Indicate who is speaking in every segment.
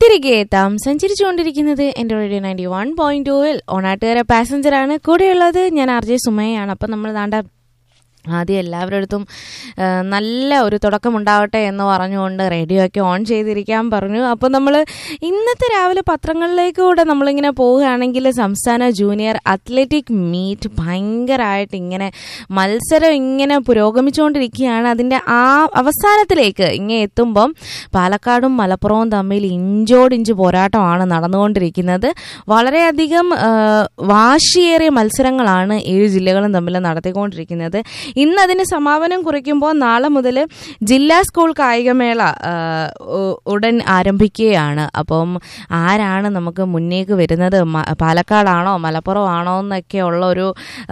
Speaker 1: തിരികെ എത്താം സഞ്ചരിച്ചുകൊണ്ടിരിക്കുന്നത് എൻ്റെ റേഡിയോ നയൻറ്റി വൺ പോയിന്റ് ടൂവിൽ ഓണാട്ടുകാര പാസഞ്ചറാണ് കൂടെയുള്ളത് ഞാൻ ആർ ജെ സുമയാണ് അപ്പം നമ്മൾ ദാണ്ട ആദ്യം എല്ലാവരുടെ അടുത്തും ആ, നല്ല ഒരു തുടക്കമുണ്ടാവട്ടെ എന്ന് പറഞ്ഞുകൊണ്ട് റേഡിയോ ഒക്കെ ഓൺ ചെയ്തിരിക്കാൻ പറഞ്ഞു അപ്പോൾ നമ്മൾ ഇന്നത്തെ രാവിലെ പത്രങ്ങളിലേക്ക് കൂടെ നമ്മളിങ്ങനെ പോവുകയാണെങ്കിൽ സംസ്ഥാന ജൂനിയർ അത്ലറ്റിക് മീറ്റ് ഭയങ്കരമായിട്ട് ഇങ്ങനെ മത്സരം ഇങ്ങനെ പുരോഗമിച്ചുകൊണ്ടിരിക്കുകയാണ് അതിൻ്റെ ആ അവസാനത്തിലേക്ക് ഇങ്ങനെ എത്തുമ്പം പാലക്കാടും മലപ്പുറവും തമ്മിൽ ഇഞ്ചോടിഞ്ച് പോരാട്ടമാണ് നടന്നുകൊണ്ടിരിക്കുന്നത് വളരെയധികം ആ, വാശിയേറിയ മത്സരങ്ങളാണ് ഏഴ് ജില്ലകളും തമ്മിൽ നടത്തിക്കൊണ്ടിരിക്കുന്നത് ഇന്ന് അതിന് സമാപനം കുറിക്കുമ്പോൾ നാളെ മുതൽ ജില്ലാ സ്കൂൾ കായികമേള ആ, ഉ- ഉടൻ ആരംഭിക്കുകയാണ് അപ്പം ആരാണ് നമുക്ക് മുന്നേക്ക് വരുന്നത് മ- പാലക്കാടാണോ മലപ്പുറം ആണോ എന്നൊക്കെ ഉള്ള ഒരു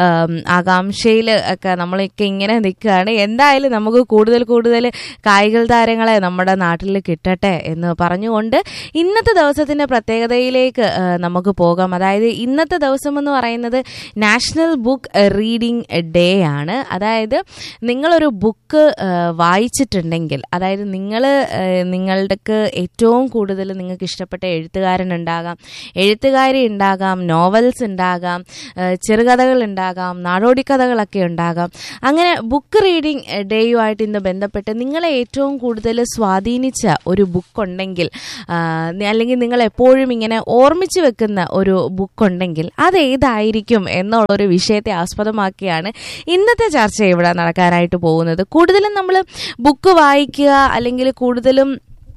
Speaker 1: ആകാംക്ഷയിൽ ഒക്കെ നമ്മളൊക്കെ ഇങ്ങനെ നിൽക്കുകയാണ് എന്തായാലും നമുക്ക് കൂടുതൽ കൂടുതൽ കായിക താരങ്ങളെ നമ്മുടെ നാട്ടിൽ കിട്ടട്ടെ എന്ന് പറഞ്ഞുകൊണ്ട് ഇന്നത്തെ ദിവസത്തിൻ്റെ പ്രത്യേകതയിലേക്ക് ആ, നമുക്ക് പോകാം അതായത് ഇന്നത്തെ ദിവസം എന്ന് പറയുന്നത് നാഷണൽ ബുക്ക് റീഡിംഗ് ഡേ ആണ് അതായത് നിങ്ങളൊരു ബുക്ക് വായിച്ചിട്ടുണ്ടെങ്കിൽ അതായത് നിങ്ങൾ നിങ്ങളുടെക്ക് ഏറ്റവും കൂടുതൽ നിങ്ങൾക്ക് ഇഷ്ടപ്പെട്ട എഴുത്തുകാരൻ ഉണ്ടാകാം എഴുത്തുകാരി ഉണ്ടാകാം നോവൽസ് ഉണ്ടാകാം ആ, ചെറുകഥകൾ ഉണ്ടാകാം നാടോടിക്കഥകളൊക്കെ ഉണ്ടാകാം അങ്ങനെ ബുക്ക് റീഡിംഗ് ഡേയുമായിട്ട് ഇന്ന് ബന്ധപ്പെട്ട് നിങ്ങളെ ഏറ്റവും കൂടുതൽ സ്വാധീനിച്ച ഒരു ബുക്ക് ഉണ്ടെങ്കിൽ ആ, നി- അല്ലെങ്കിൽ നിങ്ങൾ എപ്പോഴും ഇങ്ങനെ ഓർമ്മിച്ച് വെക്കുന്ന ഒരു ബുക്ക് ഉണ്ടെങ്കിൽ അത് ഏതായിരിക്കും എന്നുള്ളൊരു വിഷയത്തെ ആസ്പദമാക്കിയാണ് ഇന്നത്തെ ചർച്ച ഇവിടെ നടക്കാനായിട്ട് പോകുന്നത് കൂടുതലും നമ്മൾ ബുക്ക് വായിക്കുക അല്ലെങ്കിൽ കൂടുതലും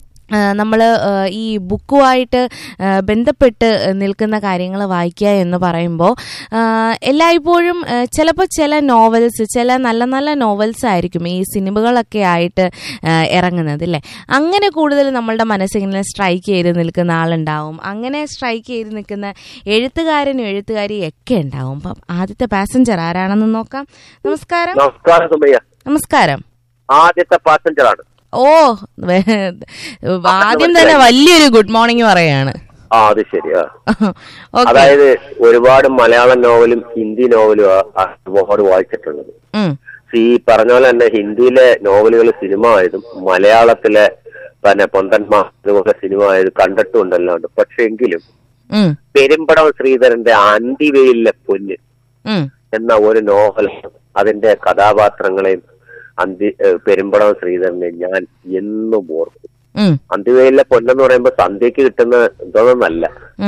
Speaker 1: നമ്മൾ ഈ ബുക്കുമായിട്ട് ആ, ബന്ധപ്പെട്ട് നിൽക്കുന്ന കാര്യങ്ങൾ വായിക്കുക എന്ന് പറയുമ്പോൾ ആ, എല്ലായ്പ്പോഴും ചിലപ്പോൾ ചില നോവൽസ് ചില നല്ല നല്ല നോവൽസ് ആയിരിക്കും ഈ സിനിമകളൊക്കെ ആയിട്ട് ആ, ഇറങ്ങുന്നത് അല്ലേ അങ്ങനെ കൂടുതൽ നമ്മളുടെ മനസ്സിങ്ങനെ സ്ട്രൈക്ക് ചെയ്ത് നിൽക്കുന്ന ആളുണ്ടാവും അങ്ങനെ സ്ട്രൈക്ക് ചെയ്ത് നിൽക്കുന്ന എഴുത്തുകാരനും എഴുത്തുകാരിയും ഒക്കെ ഉണ്ടാവും അപ്പം ആദ്യത്തെ പാസഞ്ചർ ആരാണെന്ന് നോക്കാം നമസ്കാരം
Speaker 2: നമസ്കാരം സുമയ്യ
Speaker 1: നമസ്കാരം
Speaker 2: ആദ്യത്തെ പാസഞ്ചർ ആണ്
Speaker 1: ഓ വേ- ആദ്യം തന്നെ വലിയൊരു ഗുഡ് മോർണിംഗ് പറയാണ്
Speaker 2: ആ അത് ശരി ആ
Speaker 1: ഓക്കെ
Speaker 2: അതായത് ഒരുപാട് മലയാളം നോവലും ഹിന്ദി നോവലും ആ- ആ ഒരുപാട് വായിച്ചിട്ടുള്ളത് ഈ പറഞ്ഞ പോലെ തന്നെ ഹിന്ദിയിലെ നോവലുകൾ സിനിമ ആയതും മലയാളത്തിലെ പിന്നെ പൊന്തന്മാർ ഇതുപോലെ സിനിമ ആയത് കണ്ടിട്ടുണ്ടല്ലാണ്ട് പക്ഷെ എങ്കിലും പെരുമ്പടം ശ്രീധരന്റെ അന്തിവെയിലെ പൊന്ന് എന്ന ഒരു നോവൽ അതിന്റെ കഥാപാത്രങ്ങളെയും അന്തി ഏഹ് പെരുമ്പടം ശ്രീധരനെ ഞാൻ എന്നും ഓർക്കും അന്തിവെയിലെ പൊന്നെന്ന് പറയുമ്പോ സന്ധ്യക്ക് കിട്ടുന്ന ഇതൊന്നല്ല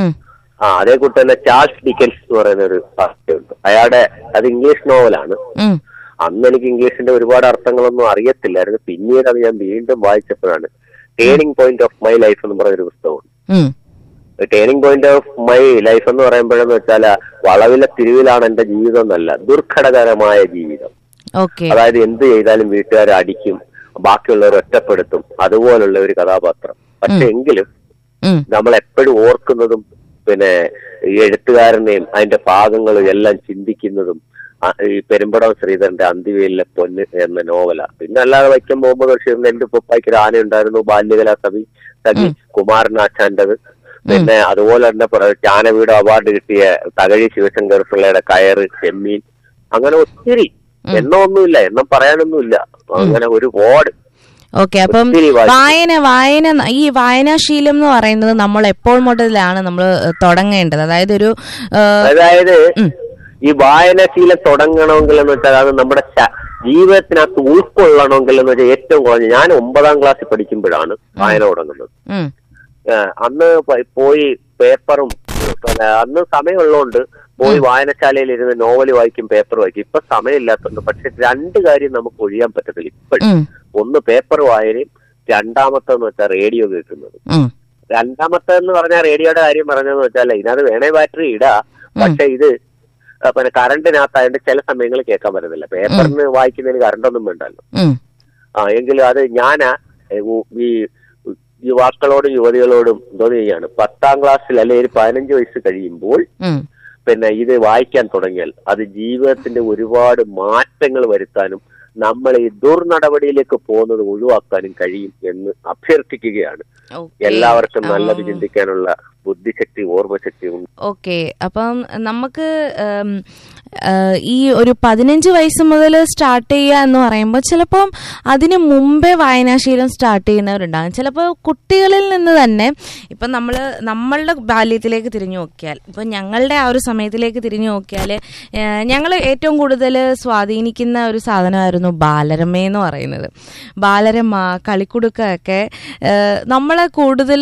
Speaker 2: ആ അതേ കൂട്ട് തന്നെ ചാൾസ് ഡിക്കൻസ് എന്ന് പറയുന്ന ഒരു ഉണ്ട് അയാളുടെ അത് ഇംഗ്ലീഷ് നോവലാണ് അന്ന് എനിക്ക് ഇംഗ്ലീഷിന്റെ ഒരുപാട് അർത്ഥങ്ങളൊന്നും അറിയത്തില്ലായിരുന്നു പിന്നീട് അത് ഞാൻ വീണ്ടും വായിച്ചപ്പോഴാണ് turning point of my life എന്ന് പറയുന്ന ഒരു പുസ്തകമുണ്ട് turning point of my life എന്ന് പറയുമ്പോഴെന്ന് വെച്ചാൽ വളവിലെ തിരിവിലാണ് എന്റെ ജീവിതം എന്നല്ല ദുർഘടകരമായ ജീവിതം
Speaker 1: ഓക്കെ
Speaker 2: അതായത് എന്ത് ചെയ്താലും വീട്ടുകാർ അടിക്കും ബാക്കിയുള്ളവർ ഒറ്റപ്പെടുത്തും അതുപോലുള്ള ഒരു കഥാപാത്രം പക്ഷെ എങ്കിലും നമ്മൾ എപ്പോഴും ഓർക്കുന്നതും പിന്നെ ഈ എഴുത്തുകാരനെയും അതിന്റെ ഭാഗങ്ങളും എല്ലാം ചിന്തിക്കുന്നതും ആ, ഈ പെരുമ്പടം ശ്രീധരന്റെ അന്തിവേലിലെ പൊന്ന് എന്ന നോവല പിന്നെ അല്ലാതെ വൈക്കം മുഹമ്മദ് ബഷീറിന്റെ എന്റെ ഉപ്പായ്ക്ക് ഒരു ആന ഉണ്ടായിരുന്നു ബാല്യകലാ സഭി സഖി കുമാരനാശാന്റത് പിന്നെ അതുപോലെ തന്നെ പ്ര- ജ്ഞാനപീഠ അവാർഡ് കിട്ടിയ തകഴി ശിവശങ്കർ പിള്ളയുടെ കയറ് ചെമ്മീൻ അങ്ങനെ ഒത്തിരി എണ്ണമൊന്നുമില്ല എണ്ണം പറയാനൊന്നുമില്ല അങ്ങനെ ഒരുപാട്
Speaker 1: ഓക്കെ അപ്പം
Speaker 2: ഒത്തിരി വായിച്ചു.
Speaker 1: വായന വായന ന- ഈ വായനാശീലം എന്ന് പറയുന്നത് നമ്മൾ എപ്പോൾ മുതലാണ് നമ്മൾ തുടങ്ങേണ്ടത് അതായത് ഒരു ആ,
Speaker 2: അതായത്
Speaker 1: ഉം.
Speaker 2: ഈ വായനശീലം തുടങ്ങണമെങ്കിൽ എന്ന് വെച്ചാൽ അത് നമ്മുടെ ശ- ജീവിതത്തിനകത്ത് ഉൾക്കൊള്ളണമെങ്കിൽ എന്ന് വെച്ചാൽ ഏറ്റവും കുറഞ്ഞ ഞാൻ ഒമ്പതാം ക്ലാസ്സിൽ പഠിക്കുമ്പോഴാണ് വായന തുടങ്ങുന്നത്
Speaker 1: ഉം,
Speaker 2: ഏഹ് അന്ന് പ- പോയി പേപ്പറും പിന്നെ അന്ന് സമയമുള്ളതുകൊണ്ട് പോയി വായനശാലയിൽ ഇരുന്ന് നോവൽ വായിക്കും പേപ്പർ വായിക്കും ഇപ്പൊ സമയമില്ലാത്തതുകൊണ്ട് പക്ഷെ രണ്ട് കാര്യം നമുക്ക് ഒഴിയാൻ പറ്റത്തില്ല ഇപ്പോഴും
Speaker 1: ഉം,
Speaker 2: ഒന്ന് പേപ്പർ വായനയും രണ്ടാമത്തെന്ന് വെച്ചാൽ റേഡിയോ കേൾക്കുന്നത്
Speaker 1: ഉം,
Speaker 2: രണ്ടാമത്തെ എന്ന് പറഞ്ഞാൽ റേഡിയോയുടെ കാര്യം പറഞ്ഞതെന്ന് വെച്ചാൽ ഇതിനകത്ത് വേണേ ബാറ്ററി ഇടാ പക്ഷെ ഇത് ആ, പിന്നെ കറണ്ടിനകത്തായതുകൊണ്ട് ചില സമയങ്ങളിൽ കേൾക്കാൻ പറ്റുന്നില്ല പേപ്പറിന് വായിക്കുന്നതിന് കറണ്ടൊന്നും വേണ്ടല്ലോ
Speaker 1: ഉം,
Speaker 2: ആ എങ്കിലും അത് ഞാനാ ഏ, ഉ- ഈ യുവാക്കളോടും യുവതികളോടും എന്തോ ചെയ്യാണ് പത്താം ക്ലാസ്സിൽ അല്ലെങ്കിൽ ഒരു പതിനഞ്ച് വയസ്സ് കഴിയുമ്പോൾ
Speaker 1: ഉം.
Speaker 2: പിന്നെ ഇത് വായിക്കാൻ തുടങ്ങിയാൽ അത് ജീവിതത്തിന്റെ ഒരുപാട് മാറ്റങ്ങൾ വരുത്താനും നമ്മൾ ഈ ദുർനടപടിയിലേക്ക് പോകുന്നത് ഒഴിവാക്കാനും കഴിയും എന്ന് അഭ്യർത്ഥിക്കുകയാണ്
Speaker 1: Okay.
Speaker 2: എല്ലാവർക്കും നല്ലത്
Speaker 1: ആ.
Speaker 2: ചിന്തിക്കാനുള്ള ബുദ്ധിശക്തി ഓർമ്മശക്തി ഉണ്ട്
Speaker 1: ഓക്കെ അപ്പം നമുക്ക് ഉം, ആ, ഈ ഒരു പതിനഞ്ച് വയസ്സ് മുതൽ സ്റ്റാർട്ട് ചെയ്യുക എന്ന് പറയുമ്പോൾ ചിലപ്പം അതിന് മുമ്പേ വായനാശീലം സ്റ്റാർട്ട് ചെയ്യുന്നവരുണ്ടാകും ചിലപ്പോൾ കുട്ടികളിൽ നിന്ന് തന്നെ ഇപ്പം നമ്മൾ നമ്മളുടെ ബാല്യത്തിലേക്ക് തിരിഞ്ഞു നോക്കിയാൽ ഇപ്പം ഞങ്ങളുടെ ആ ഒരു സമയത്തിലേക്ക് തിരിഞ്ഞു നോക്കിയാൽ ഞങ്ങൾ ഏറ്റവും കൂടുതൽ സ്വാധീനിക്കുന്ന ഒരു സാധനമായിരുന്നു ബാലരമ എന്ന് പറയുന്നത് ബാലരമ കളിക്കുടുക്ക ഒക്കെ നമ്മളെ കൂടുതൽ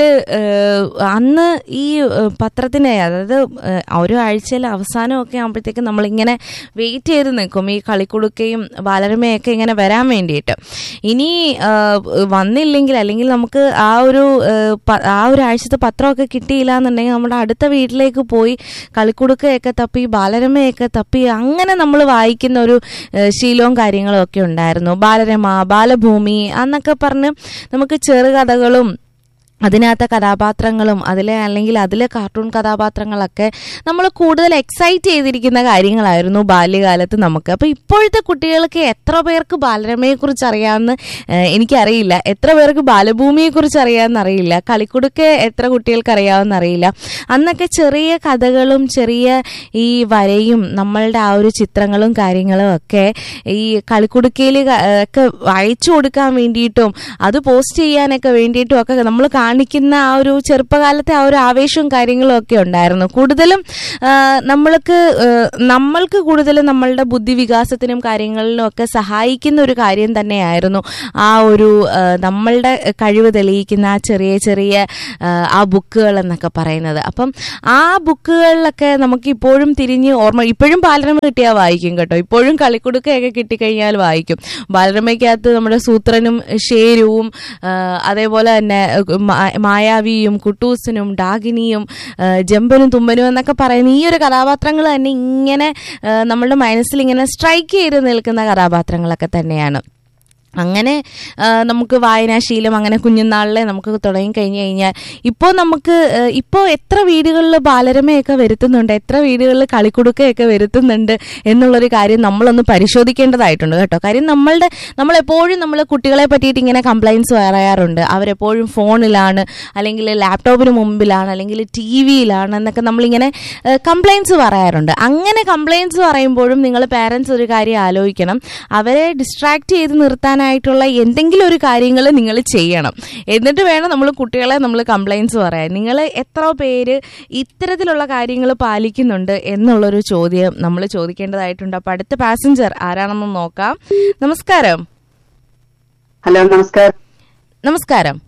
Speaker 1: അന്ന് ഈ ഏഹ്, പത്രത്തിന് അതായത് ഏഹ്, ഒരു ആഴ്ചയിൽ അവസാനമൊക്കെ ആകുമ്പോഴത്തേക്കും നമ്മളിങ്ങനെ വെയിറ്റ് ചെയ്ത് നിൽക്കും ഈ കളിക്കുടുക്കയും ബാലരമയൊക്കെ ഇങ്ങനെ വരാൻ വേണ്ടിയിട്ട് ഇനി ഏഹ്, വന്നില്ലെങ്കിൽ അല്ലെങ്കിൽ നമുക്ക് ആ ഒരു ഏഹ്, പ- ആ ഒരു ആഴ്ചത്തെ പത്രമൊക്കെ കിട്ടിയില്ല എന്നുണ്ടെങ്കിൽ നമ്മുടെ അടുത്ത വീട്ടിലേക്ക് പോയി കളിക്കുടുക്കയൊക്കെ തപ്പി ബാലരമയൊക്കെ തപ്പി അങ്ങനെ നമ്മൾ വായിക്കുന്ന ഒരു ഏഹ്, ശീലവും കാര്യങ്ങളും ഒക്കെ ഉണ്ടായിരുന്നു ബാലരമ ബാലഭൂമി എന്നൊക്കെ പറഞ്ഞ് നമുക്ക് ചെറുകഥകളും അതിനകത്തെ കഥാപാത്രങ്ങളും അതിലെ അല്ലെങ്കിൽ അതിലെ കാർട്ടൂൺ കഥാപാത്രങ്ങളൊക്കെ നമ്മൾ കൂടുതൽ എക്സൈറ്റ് ചെയ്തിരിക്കുന്ന കാര്യങ്ങളായിരുന്നു ബാല്യകാലത്ത് നമുക്ക് അപ്പോൾ ഇപ്പോഴത്തെ കുട്ടികൾക്ക് എത്ര പേർക്ക് ബാലരമയെക്കുറിച്ച് അറിയാമെന്ന് ഏഹ്, എനിക്കറിയില്ല എത്ര പേർക്ക് ബാലഭൂമിയെക്കുറിച്ച് അറിയാമെന്ന് അറിയില്ല കളിക്കുടുക്ക് എത്ര കുട്ടികൾക്ക് അറിയാമെന്ന് അറിയില്ല അന്നൊക്കെ ചെറിയ കഥകളും ചെറിയ ഈ വരയും നമ്മളുടെ ആ ഒരു ചിത്രങ്ങളും കാര്യങ്ങളും ഒക്കെ ഈ കളിക്കുടുക്കയിൽ ഒക്കെ അയച്ചു കൊടുക്കാൻ വേണ്ടിയിട്ടും അത് പോസ്റ്റ് ചെയ്യാനൊക്കെ വേണ്ടിയിട്ടും ഒക്കെ നമ്മൾ കാണിക്കുന്ന ആ ഒരു ചെറുപ്പകാലത്തെ ആ ഒരു ആവേശവും കാര്യങ്ങളും ഒക്കെ ഉണ്ടായിരുന്നു കൂടുതലും ആ, നമ്മൾക്ക് ആ, നമ്മൾക്ക് കൂടുതലും നമ്മളുടെ ബുദ്ധി വികാസത്തിനും കാര്യങ്ങളിലും ഒക്കെ സഹായിക്കുന്ന ഒരു കാര്യം തന്നെയായിരുന്നു ആ ഒരു ആ, നമ്മളുടെ കഴിവ് തെളിയിക്കുന്ന ആ ചെറിയ ചെറിയ ആ, ആ ബുക്കുകൾ എന്നൊക്കെ പറയുന്നത് അപ്പം ആ ബുക്കുകളിലൊക്കെ നമുക്ക് ഇപ്പോഴും തിരിഞ്ഞ് ഓർമ്മ ഇപ്പോഴും ബാലരമ കിട്ടിയാൽ വായിക്കും കേട്ടോ ഇപ്പോഴും കളിക്കുടുക്കയൊക്കെ കിട്ടിക്കഴിഞ്ഞാൽ വായിക്കും ബാലരമയ്ക്കകത്ത് നമ്മുടെ സൂത്രനും ഷേരുവും ആ, അതേപോലെ തന്നെ മാ- മായാവിയും കുട്ടൂസനും ഡാഗിനിയും ആ, ജമ്പനും തുമ്പനും എന്നൊക്കെ പറയുന്ന ഈ ഒരു കഥാപാത്രങ്ങൾ തന്നെ ഇങ്ങനെ ആ, നമ്മളുടെ മനസ്സിൽ ഇങ്ങനെ സ്ട്രൈക്ക് ചെയ്ത് നിൽക്കുന്ന കഥാപാത്രങ്ങളൊക്കെ തന്നെയാണ് അങ്ങനെ ആ, നമുക്ക് വായനാശീലം അങ്ങനെ കുഞ്ഞുനാളിലെ നമുക്ക് തുടങ്ങി കഴിഞ്ഞു കഴിഞ്ഞാൽ ഇപ്പോൾ നമുക്ക് ആ, ഇപ്പോൾ എത്ര വീടുകളിൽ ബാലരമയൊക്കെ വരുത്തുന്നുണ്ട് എത്ര വീടുകളിൽ കളിക്കുടുക്കയൊക്കെ വരുത്തുന്നുണ്ട് എന്നുള്ളൊരു കാര്യം നമ്മളൊന്ന് പരിശോധിക്കേണ്ടതായിട്ടുണ്ട് കേട്ടോ കാര്യം നമ്മളുടെ നമ്മളെപ്പോഴും നമ്മൾ കുട്ടികളെ പറ്റിയിട്ട് ഇങ്ങനെ കംപ്ലൈൻസ് പറയാറുണ്ട് അവരെപ്പോഴും ഫോണിലാണ് അല്ലെങ്കിൽ ലാപ്ടോപ്പിന് മുമ്പിലാണ് അല്ലെങ്കിൽ ടി വിയിലാണ് എന്നൊക്കെ നമ്മളിങ്ങനെ കംപ്ലൈൻസ് പറയാറുണ്ട് അങ്ങനെ കംപ്ലൈൻസ് പറയുമ്പോഴും നിങ്ങൾ പാരൻസ് ഒരു കാര്യം ആലോചിക്കണം അവരെ ഡിസ്ട്രാക്ട് ചെയ്ത് നിർത്താനായിട്ടുള്ള എന്തെങ്കിലും ഒരു കാര്യങ്ങൾ നിങ്ങൾ ചെയ്യണം എന്നിട്ട് വേണം നമ്മൾ കുട്ടികളെ നമ്മൾ കംപ്ലൈൻസ് പറയാൻ നിങ്ങൾ എത്ര പേര് ഇത്തരത്തിലുള്ള കാര്യങ്ങൾ പാലിക്കുന്നുണ്ട് എന്നുള്ളൊരു ചോദ്യം നമ്മൾ ചോദിക്കേണ്ടതായിട്ടുണ്ട് അപ്പോൾ അടുത്ത പാസഞ്ചർ ആരാണെന്ന് നോക്കാം നമസ്കാരം
Speaker 3: ഹലോ നമസ്കാരം
Speaker 1: നമസ്കാരം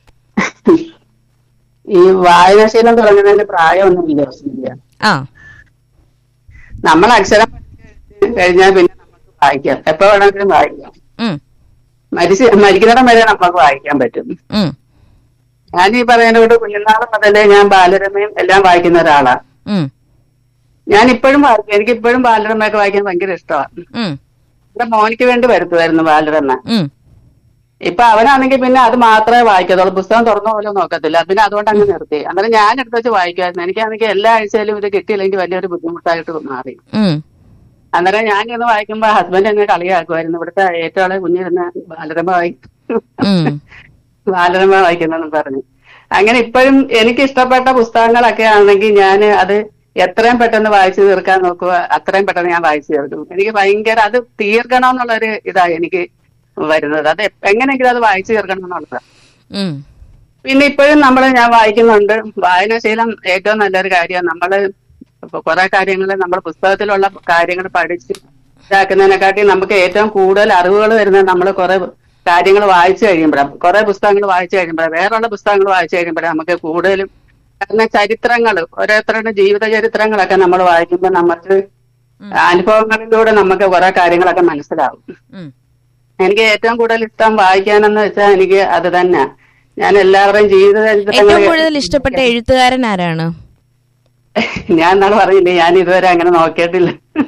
Speaker 3: ഈ വായനാശീലം തുടങ്ങുന്നതിന് പ്രായമൊന്നുമില്ല വസന്തിയ.
Speaker 1: ആ
Speaker 3: നമ്മൾ അക്ഷരം പഠിച്ച് കഴിഞ്ഞാൽ പിന്നെ നമുക്ക് വായിക്കാം എപ്പോ വേണമെങ്കിലും വായിക്കാം
Speaker 1: ഉം,
Speaker 3: മരിച്ച് മരിക്കുന്നിടം വരെ നമുക്ക് വായിക്കാൻ പറ്റും
Speaker 1: ഉം,
Speaker 3: ഞാൻ ഈ പറയുന്നതോട് കുഞ്ഞുനാൾ മുതലേ ഞാൻ ബാലരമയും എല്ലാം വായിക്കുന്ന ഒരാളാണ്
Speaker 1: ഉം,
Speaker 3: ഞാൻ ഇപ്പോഴും വായിക്കും എനിക്ക് ഇപ്പോഴും ബാലരമയൊക്കെ വായിക്കാൻ ഭയങ്കര ഇഷ്ടമാണ്
Speaker 1: ഉം,
Speaker 3: എന്റെ മോനിക്ക് വേണ്ടി വരുത്തുമായിരുന്നു ബാലരമ
Speaker 1: ഉം.
Speaker 3: ഇപ്പൊ അവനാണെങ്കിൽ പിന്നെ അത് മാത്രമേ വായിക്കത്തുള്ളൂ പുസ്തകം തുറന്ന പോലും നോക്കത്തില്ല പിന്നെ അതുകൊണ്ട് അങ്ങ് നിർത്തി അന്നേരം ഞാൻ എടുത്ത് വെച്ച് വായിക്കുമായിരുന്നു എനിക്കാണെങ്കിൽ എല്ലാ ആഴ്ചയിലും ഇത് കിട്ടിയില്ലെങ്കിൽ വലിയൊരു ബുദ്ധിമുട്ടായിട്ട് മാറി
Speaker 1: ഉം.
Speaker 3: അന്നേരം ഞാൻ ഇന്ന് വായിക്കുമ്പോ ഹസ്ബൻഡ് എന്നെ കളിയാക്കുമായിരുന്നു ഇവിടുത്തെ ഏറ്റവും ആളെ കുഞ്ഞിരുന്ന് ബാലരമ വായിക്കും
Speaker 1: ഉം.
Speaker 3: ബാലരമ വായിക്കുന്നെന്നും പറഞ്ഞു അങ്ങനെ ഇപ്പോഴും എനിക്ക് ഇഷ്ടപ്പെട്ട പുസ്തകങ്ങളൊക്കെ ആണെങ്കിൽ ഞാൻ അത് എത്രയും പെട്ടെന്ന് വായിച്ചു തീർക്കാൻ നോക്കുക അത്രയും പെട്ടെന്ന് ഞാൻ വായിച്ചു തീർക്കും എനിക്ക് ഭയങ്കര അത് തീർക്കണം എന്നുള്ളൊരു ഇതാ എനിക്ക് വരുന്നത് അത് എപ്പ- എങ്ങനെയെങ്കിലും അത് വായിച്ചു തീർക്കണം എന്നുള്ളതാണ്
Speaker 1: ഉം.
Speaker 3: പിന്നെ ഇപ്പോഴും നമ്മൾ ഞാൻ വായിക്കുന്നുണ്ട് വായനാശീലം ഏറ്റവും നല്ലൊരു കാര്യമാണ് നമ്മൾ ഇപ്പൊ കുറെ കാര്യങ്ങൾ നമ്മൾ പുസ്തകത്തിലുള്ള കാര്യങ്ങൾ പഠിച്ച് ഇതാക്കുന്നതിനെക്കാട്ടി നമുക്ക് ഏറ്റവും കൂടുതൽ അറിവുകൾ വരുന്നത് നമ്മൾ കുറെ കാര്യങ്ങൾ വായിച്ചു കഴിയുമ്പോഴാണ് കുറെ പുസ്തകങ്ങൾ വായിച്ചു കഴിയുമ്പോഴാണ് വേറെയുള്ള പുസ്തകങ്ങൾ വായിച്ചു കഴിയുമ്പോഴാണ് നമുക്ക് കൂടുതലും കാരണം ചരിത്രങ്ങൾ ഓരോരുത്തരുടെ ജീവത ചരിത്രങ്ങളൊക്കെ നമ്മൾ വായിക്കുമ്പോൾ നമുക്ക് അനുഭവങ്ങളിലൂടെ നമുക്ക് കുറെ കാര്യങ്ങളൊക്കെ മനസ്സിലാവും
Speaker 1: ഉം.
Speaker 3: എനിക്ക് ഏറ്റവും കൂടുതൽ ഇഷ്ടം വായിക്കാനെന്ന് വെച്ചാൽ എനിക്ക് അത് തന്നെ ഞാൻ എല്ലാവരുടെയും ജീവിത
Speaker 1: ഏറ്റവും
Speaker 3: ചരിത്രങ്ങൾ
Speaker 1: കൂടുതൽ ഇഷ്ടപ്പെട്ട എഴുത്തുകാരൻ ആരാണ്
Speaker 3: ഞാൻ എന്നാൾ പറഞ്ഞില്ലേ ഞാൻ ഇതുവരെ അങ്ങനെ നോക്കിയിട്ടില്ല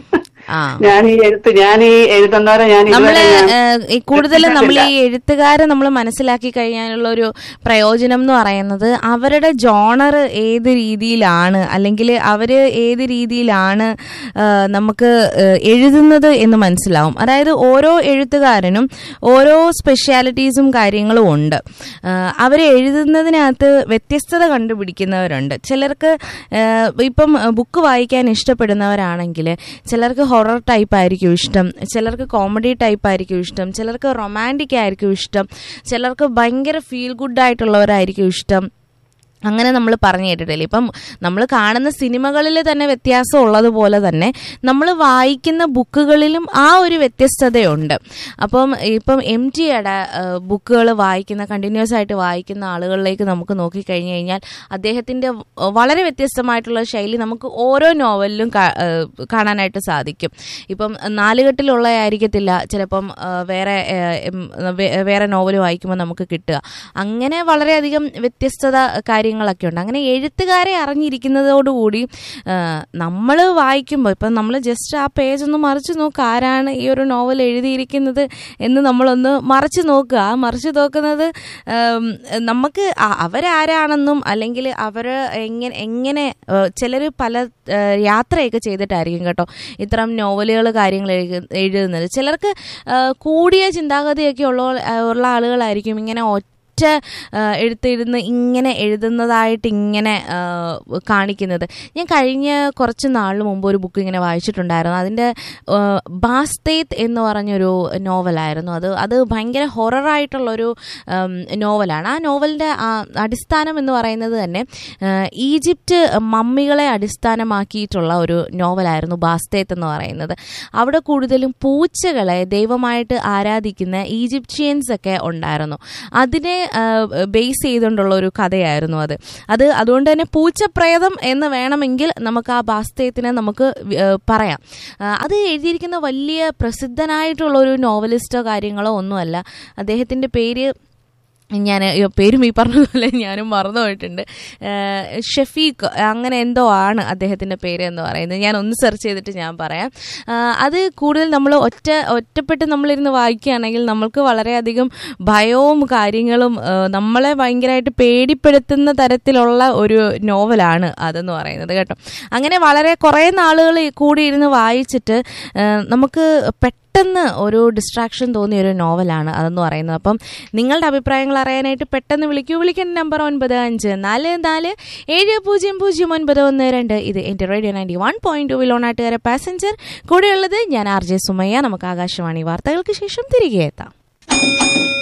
Speaker 1: ആ
Speaker 3: ഞാൻ ഈ എഴുത്ത് ഞാൻ ഈ എഴുതുന്നവരെ ഞാൻ
Speaker 1: നമ്മള്
Speaker 3: ഇതുവരെ ഞാൻ
Speaker 1: ഏഹ്, ഈ കൂടുതലും നമ്മൾ ഈ എഴുത്തുകാരെ നമ്മൾ മനസ്സിലാക്കി കഴിഞ്ഞാലുള്ള ഒരു പ്രയോജനം എന്ന് പറയുന്നത് അവരുടെ ജോണർ ഏത് രീതിയിലാണ് അല്ലെങ്കിൽ അവര് ഏത് രീതിയിലാണ് ഏഹ്, നമുക്ക് ഏഹ്, എഴുതുന്നത് എന്ന് മനസ്സിലാവും അതായത് ഓരോ എഴുത്തുകാരനും ഓരോ സ്പെഷ്യാലിറ്റീസും കാര്യങ്ങളും ഉണ്ട് ഏഹ്, അവര് എഴുതുന്നതിനകത്ത് വ്യത്യസ്തത കണ്ടുപിടിക്കുന്നവരുണ്ട് ചിലർക്ക് ഏഹ്, ഇപ്പം ബുക്ക് വായിക്കാൻ ഇഷ്ടപ്പെടുന്നവരാണെങ്കിൽ ചിലർക്ക് ഹൊറർ ടൈപ്പ് ആയിരിക്കും ഇഷ്ടം ചിലർക്ക് കോമഡി ടൈപ്പ് ആയിരിക്കും ഇഷ്ടം ചിലർക്ക് റൊമാൻറ്റിക് ആയിരിക്കും ഇഷ്ടം ചിലർക്ക് ഭയങ്കര ഫീൽ ഗുഡ് ആയിട്ടുള്ളവരായിരിക്കും ഇഷ്ടം അങ്ങനെ നമ്മൾ പറഞ്ഞു കേട്ടിട്ടില്ലേ ഇപ്പം നമ്മൾ കാണുന്ന സിനിമകളിൽ തന്നെ വ്യത്യാസം ഉള്ളതുപോലെ തന്നെ നമ്മൾ വായിക്കുന്ന ബുക്കുകളിലും ആ ഒരു വ്യത്യസ്തതയുണ്ട് അപ്പം ഇപ്പം എം ടിയുടെ ബുക്കുകൾ വായിക്കുന്ന കണ്ടിന്യൂസ് ആയിട്ട് വായിക്കുന്ന ആളുകളിലേക്ക് നമുക്ക് നോക്കിക്കഴിഞ്ഞു കഴിഞ്ഞാൽ അദ്ദേഹത്തിൻ്റെ വളരെ വ്യത്യസ്തമായിട്ടുള്ള ശൈലി നമുക്ക് ഓരോ നോവലിലും കാ- ഏഹ് കാണാനായിട്ട് സാധിക്കും ഇപ്പം നാലുകെട്ടിലുള്ള ആയിരിക്കത്തില്ല ചിലപ്പം ഏഹ് വേറെ ഏഹ് ഉം, വേ- വേറെ നോവൽ വായിക്കുമ്പോൾ നമുക്ക് കിട്ടുക അങ്ങനെ വളരെയധികം വ്യത്യസ്തത കാര്യങ്ങളൊക്കെ ഉണ്ട് അങ്ങനെ എഴുത്തുകാരെ അറിഞ്ഞിരിക്കുന്നതോടുകൂടി നമ്മൾ വായിക്കുമ്പോൾ ഇപ്പം നമ്മൾ ജസ്റ്റ് ആ പേജ് ഒന്ന് മറിച്ച് നോക്കുക ആരാണ് ഈ ഒരു നോവൽ എഴുതിയിരിക്കുന്നത് എന്ന് നമ്മളൊന്ന് മറിച്ച് നോക്കുക ആ മറിച്ച് നോക്കുന്നത് ഉം, നമുക്ക് അ- അവരാരാണെന്നും അല്ലെങ്കിൽ അവർ എങ്ങനെ എങ്ങനെ ചിലർ പല ഏഹ്, യാത്രയൊക്കെ ചെയ്തിട്ടായിരിക്കും കേട്ടോ ഇത്തരം നോവലുകൾ കാര്യങ്ങൾ എഴുതു- എഴുതുന്നത് ചിലർക്ക് ഏഹ്, കൂടിയ ചിന്താഗതിയൊക്കെ ഉള്ള ഉള്ള ആളുകളായിരിക്കും ഇങ്ങനെ ഒറ്റ എഴുത്തിരുന്ന് ഇങ്ങനെ എഴുതുന്നതായിട്ട് ഇങ്ങനെ ആ, കാണിക്കുന്നത് ഞാൻ കഴിഞ്ഞ കുറച്ച് നാളിന് മുമ്പ് ഒരു ബുക്ക് ഇങ്ങനെ വായിച്ചിട്ടുണ്ടായിരുന്നു അതിൻ്റെ ബാസ്തേത്ത് എന്ന് പറഞ്ഞൊരു നോവലായിരുന്നു അത് അത് ഭയങ്കര ഹൊററായിട്ടുള്ളൊരു നോവലാണ് ആ നോവലിൻ്റെ അടിസ്ഥാനം എന്ന് പറയുന്നത് തന്നെ ആ, ഈജിപ്റ്റ് മമ്മികളെ അടിസ്ഥാനമാക്കിയിട്ടുള്ള ഒരു നോവലായിരുന്നു ബാസ്തേത്ത് എന്ന് പറയുന്നത് അവിടെ കൂടുതലും പൂച്ചകളെ ദൈവമായിട്ട് ആരാധിക്കുന്ന ഈജിപ്ഷ്യൻസ് ഒക്കെ ഉണ്ടായിരുന്നു അതിനെ ബേസ് ചെയ്തുകൊണ്ടുള്ള ഒരു കഥയായിരുന്നു അത് അത് അതുകൊണ്ട് തന്നെ പൂച്ചപ്രേതം എന്ന് വേണമെങ്കിൽ നമുക്ക് ആ ബാസ്തേത്തിനെ നമുക്ക് വി- ഏഹ് പറയാം ആ, അത് എഴുതിയിരിക്കുന്ന വലിയ പ്രസിദ്ധനായിട്ടുള്ള ഒരു നോവലിസ്റ്റോ കാര്യങ്ങളോ ഒന്നുമല്ല അദ്ദേഹത്തിൻ്റെ പേര് ഞാൻ അയ്യോ, പേരും ഈ പറഞ്ഞതുപോലെ ഞാനും മറന്നു പോയിട്ടുണ്ട് ഏഹ് ഷഫീഖ് അങ്ങനെ എന്തോ ആണ് അദ്ദേഹത്തിൻ്റെ പേര് എന്ന് പറയുന്നത് ഞാൻ ഒന്ന് സെർച്ച് ചെയ്തിട്ട് ഞാൻ പറയാം ആഹ് അത് കൂടുതൽ നമ്മൾ ഒറ്റ ഒറ്റപ്പെട്ട് നമ്മളിരുന്ന് വായിക്കുകയാണെങ്കിൽ നമ്മൾക്ക് വളരെയധികം ഭയവും കാര്യങ്ങളും ആഹ് നമ്മളെ ഭയങ്കരമായിട്ട് പേടിപ്പെടുത്തുന്ന തരത്തിലുള്ള ഒരു നോവലാണ് അതെന്ന് പറയുന്നത് കേട്ടോ അങ്ങനെ വളരെ കുറേ നാളുകൾ കൂടി ഇരുന്ന് വായിച്ചിട്ട് ആഹ് നമുക്ക് പെട്ടെന്ന് ഒരു ഡിസ്ട്രാക്ഷൻ തോന്നിയ ഒരു നോവലാണ് അതെന്ന് പറയുന്നത് അപ്പം നിങ്ങളുടെ അഭിപ്രായങ്ങൾ അറിയാനായിട്ട് പെട്ടെന്ന് വിളിക്കൂ വിളിക്കേണ്ട നമ്പർ ഒൻപത് അഞ്ച് നാല് നാല് ഏഴ് പൂജ്യം പൂജ്യം ഒൻപത് ഒന്ന് രണ്ട് ഇത് എൻ്റെ radio ninety one point two വിലോണാട്ടുകാരെ പാസഞ്ചർ കൂടെയുള്ളത് ഞാൻ ആർ ജെ സുമയ്യ നമുക്ക് ആകാശവാണി വാർത്തകൾക്ക് ശേഷം തിരികെ എത്താം